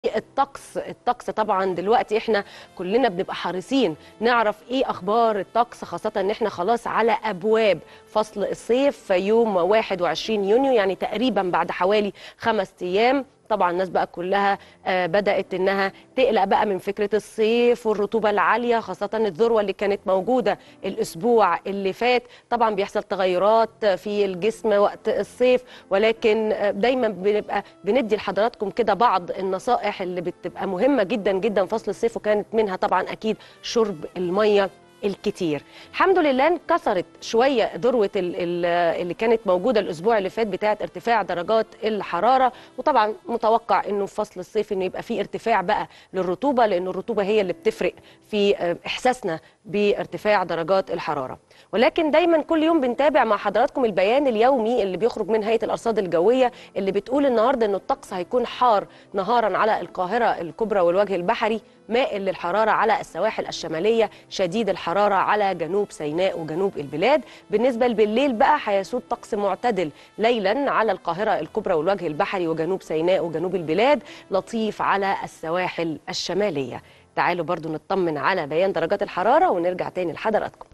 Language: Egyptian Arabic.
الطقس الطقس طبعا دلوقتي احنا كلنا بنبقى حريصين نعرف ايه اخبار الطقس خاصه ان احنا خلاص على ابواب فصل الصيف يوم 21 يونيو يعني تقريبا بعد حوالي خمس ايام طبعا الناس بقى كلها آه، بدات انها تقلق بقى من فكره الصيف والرطوبه العاليه خاصه الذروه اللي كانت موجوده الاسبوع اللي فات طبعا بيحصل تغيرات في الجسم وقت الصيف ولكن آه، دايما بنبقى بندي لحضراتكم كده بعض النصائح اللي بتبقى مهمه جدا جدا فصل الصيف وكانت منها طبعا اكيد شرب الميه الكتير الحمد لله انكسرت شويه ذروه ال- ال- اللي كانت موجوده الاسبوع اللي فات بتاعه ارتفاع درجات الحراره وطبعا متوقع انه في فصل الصيف انه يبقى في ارتفاع بقى للرطوبه لان الرطوبه هي اللي بتفرق في آه، احساسنا بارتفاع درجات الحراره ولكن دايما كل يوم بنتابع مع حضراتكم البيان اليومي اللي بيخرج من هيئه الارصاد الجويه اللي بتقول النهارده انه الطقس هيكون حار نهارا على القاهره الكبرى والوجه البحري مائل للحراره على السواحل الشماليه شديد الحراره على جنوب سيناء وجنوب البلاد بالنسبه بالليل بقى هيسود طقس معتدل ليلا على القاهره الكبرى والوجه البحري وجنوب سيناء وجنوب البلاد لطيف على السواحل الشماليه تعالوا برضو نطمن على بيان درجات الحراره ونرجع تاني لحضراتكم